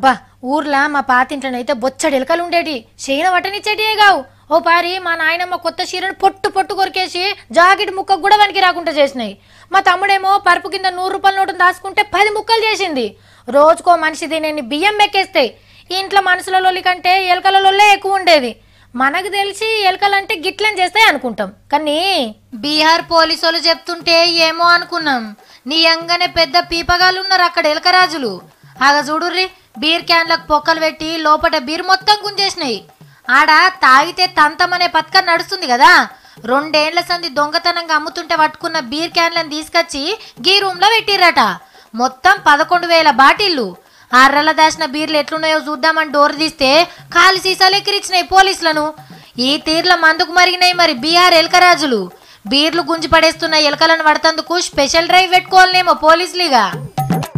అబ్బా ఊర్లా మా పాతింట్లోనైతే బొచ్చడి ఎలకలు ఉండేటి చేయన వటనిచ్చేటియే కావు ఓ పారి మా నాయనమ్మ కొత్త చీరను పొట్టు పొట్టు కొరికేసి జాకెట్ ముక్కకు కూడా వనికి రాకుండా చేసినాయి మా తమ్ముడేమో పరుపు కింద నూరు రూపాయల నోటును దాచుకుంటే పది ముక్కలు చేసింది రోజుకో మనిషి తినేని బియ్యం మెక్కేస్తాయి ఈ ఇంట్లో మనుషుల లొల్లి కంటే ఎలకల లొల్లే ఎక్కువ ఉండేది మనకు తెలిసి ఎలకలంటే గిట్లని చేస్తాయి అనుకుంటాం కానీ బీహార్ పోలీసులు చెప్తుంటే ఏమో అనుకున్నాం నీ అంగనే పెద్ద పీపగాళ్ళు ఉన్నారు అక్కడ ఎలకరాజులు ఆగ చూడుర్రి బీర్ క్యాన్లకు పొక్కలు పెట్టి లోపల బీర్ మొత్తం గుంజేసినాయి ఆడ తాగితే తంతమనే పథకం నడుస్తుంది కదా రెండేళ్ల సంది దొంగతనంగా అమ్ముతుంటే పట్టుకున్న బీర్ క్యాన్లను తీసుకొచ్చి గీ రూమ్లో పెట్టిర్రట మొత్తం పదకొండు వేల బాటిళ్ళు ఆర్రల దాచిన బీర్లు ఎట్లున్నాయో చూద్దామని డోర్ తీస్తే కాలు సీసాలు ఎక్కిరిచ్చినాయి పోలీసులను ఈ తీర్ల మందుకు మరిగినాయి మరి బీహార్ ఎలకరాజులు బీర్లు గుంజి పడేస్తున్న ఎలకలను పడతందుకు స్పెషల్ డ్రైవ్ పెట్టుకోవాలనేమో పోలీసులుగా